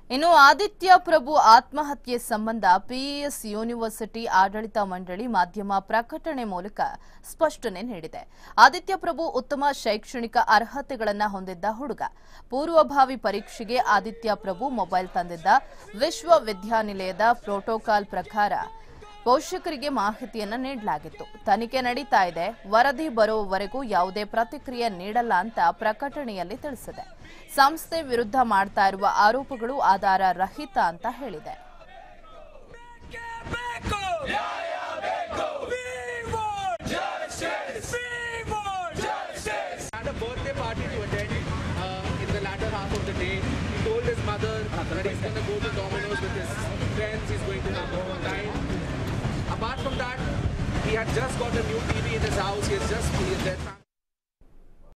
ಇನ್ನು ಆದಿತ್ಯ ಪ್ರಭು ಆತ್ಮಹತ್ಯೆ ಸಂಬಂಧ ಪಿಇಎಸ್ ಯೂನಿವರ್ಸಿಟಿ ಆಡಳಿತ ಮಂಡಳಿ ಮಾಧ್ಯಮ ಪ್ರಕಟಣೆ ಮೂಲಕ ಸ್ಪಷ್ಟನೆ ನೀಡಿದೆ ಆದಿತ್ಯ ಪ್ರಭು ಉತ್ತಮ ಶೈಕ್ಷಣಿಕ ಅರ್ಹತೆಗಳನ್ನು ಹೊಂದಿದ್ದ ಹುಡುಗ ಪೂರ್ವಭಾವಿ ಪರೀಕ್ಷೆಗೆ ಆದಿತ್ಯ ಪ್ರಭು ಮೊಬೈಲ್ ತಂದಿದ್ದ ವಿಶ್ವವಿದ್ಯಾನಿಲಯದ ಪ್ರೋಟೋಕಾಲ್ ಪ್ರಕಾರ ಪೋಷಕರಿಗೆ ಮಾಹಿತಿಯನ್ನ ನೀಡಲಾಗಿತ್ತು ತನಿಖೆ ನಡೀತಾ ಇದೆ ವರದಿ ಬರುವವರೆಗೂ ಯಾವುದೇ ಪ್ರತಿಕ್ರಿಯೆ ನೀಡಲ್ಲ ಅಂತ ಪ್ರಕಟಣೆಯಲ್ಲಿ ತಿಳಿಸಿದೆ ಸಂಸ್ಥೆ ವಿರುದ್ಧ ಮಾಡ್ತಾ ಇರುವ ಆರೋಪಗಳು ಆಧಾರ ರಹಿತ ಅಂತ ಹೇಳಿದೆ ಬೇಕು We want justice. We want justice. had a birthday party to attend uh, in the latter half of the day. He told his mother that he's going to go to Domino's with his friends. He's going to have more time. Apart from that, he had just got a new TV in his house. He has just he, their family